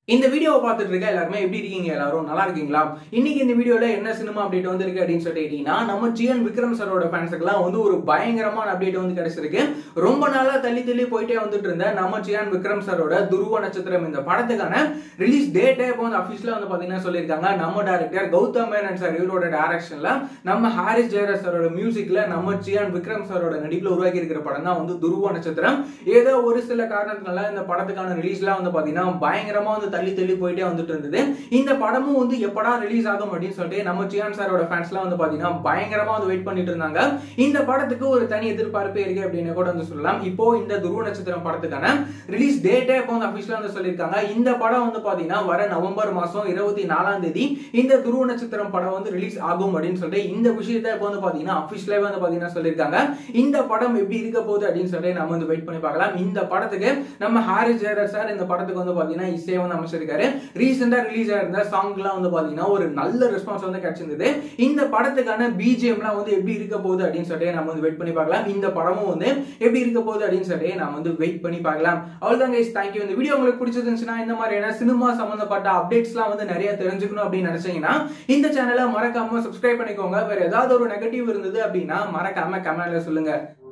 இந்த வீடியோவை பார்த்துட்டு இருக்க எல்லாருமே எப்படி இருக்கீங்க எல்லாரும் நல்லா இருக்கீங்களா இன்னைக்கு இந்த வீடியோல என்ன சினிமா அப்டேட் வந்திருக்கு அப்படின்னு சொல்லிட்டீங்கன்னா நம்ம ஜிஎன் விக்ரம் சரோட ஃபேன்ஸுக்குலாம் வந்து ஒரு பயங்கரமான அப்டேட் வந்து கிடைச்சிருக்கு ரொம்ப நாளா தள்ளி தள்ளி போயிட்டே வந்துட்டு இருந்த நம்ம ஜியான் விக்ரம் சரோட துருவ நட்சத்திரம் இந்த படத்துக்கான ரிலீஸ் டேட்டே இப்போ வந்து அஃபிஷியலா வந்து பாத்தீங்கன்னா சொல்லியிருக்காங்க நம்ம டேரக்டர் கௌதம் மேனன் சார் இவரோட டைரக்ஷன்ல நம்ம ஹாரிஸ் ஜெயராஜ் சாரோட மியூசிக்ல நம்ம ஜியான் விக்ரம் சாரோட நடிப்புல உருவாக்கி இருக்கிற படம் தான் வந்து துருவ நட்சத்திரம் ஏதோ ஒரு சில காரணத்தினால இந்த படத்துக்கான ரிலீஸ்லாம் வந்து பாத்தீங்கன்னா பயங்கரமா வந்து தள்ளி தள்ளி போயிட்டே வந்துட்டு இருந்தது இந்த படமும் வந்து எப்படா ரிலீஸ் ஆகும் அப்படின்னு சொல்லிட்டு நம்ம சியான் சாரோட ஃபேன்ஸ்லாம் வந்து பாத்தீங்கன்னா பயங்கரமா வந்து வெயிட் பண்ணிட்டு இருந்தாங்க இந்த படத்துக்கு ஒரு தனி எதிர்பார்ப்பு இருக்கு அப்படின்னு கூட வந்து சொல்லலாம் இப்போ இந்த துருவ நட்சத்திரம் படத்துக்கான ரிலீஸ் டேட்டே இப்போ வந்து அபிஷியலா வந்து சொல்லியிருக்காங்க இந்த படம் வந்து பாத்தீங்கன்னா வர நவம்பர் மாசம் இருபத்தி நாலாம் தேதி இந்த துருவ நட்சத்திரம் படம் வந்து ரிலீஸ் ஆகும் அப்படின்னு சொல்லிட்டு இந்த விஷயத்தை இப்போ வந்து பாத்தீங்கன்னா அபிஷியலாவே வந்து பாத்தீங்கன்னா சொல்லியிருக்காங்க இந்த படம் எப்படி இருக்க போகுது அப்படின்னு சொல்லிட்டு நம்ம வந்து வெயிட் பண்ணி பார்க்கலாம் இந்த படத்துக்கு நம்ம ஹாரிஸ் ஜெயராஜ் சார் இந்த படத்துக்கு வந்து பாத்தீங்கன்னா இசையை வந்து அமைச்சிருக்காரு ரீசெண்டா ரிலீஸ் ஆயிருந்த சாங்லாம் வந்து பாத்தீங்கன்னா ஒரு நல்ல ரெஸ்பான்ஸ் வந்து கிடைச்சிருந்தது இந்த படத்துக்கான பிஜிஎம்லாம் வந்து எப்படி இருக்க போகுது அப்படின்னு சொல்லிட்டு நம்ம வந்து வெயிட் பண்ணி பார்க்கலாம் இந்த படமும் வந்து எப்படி இருக்க போகுது அப்படின்னு சொல்லிட்டு நம்ம வந்து வெயிட் பண்ணி பார்க்கலாம் அவ்வளவுதான் கைஸ் தேங்க்யூ இந்த வீடியோ உங்களுக்கு பிடிச்சிருந்துச்சுன்னா இந்த மாதிரியான சினிமா சம்பந்தப்பட்ட அப்டேட்ஸ்லாம் வந்து நிறைய தெரிஞ்சுக்கணும் அப்படின்னு நினைச்சீங்கன்னா இந்த சேனலை மறக்காம சப்ஸ்கிரைப் பண்ணிக்கோங்க வேற ஏதாவது ஒரு நெகட்டிவ் இருந்தது அப்படின்னா மறக்காம கமெண்ட்ல சொல்லுங்க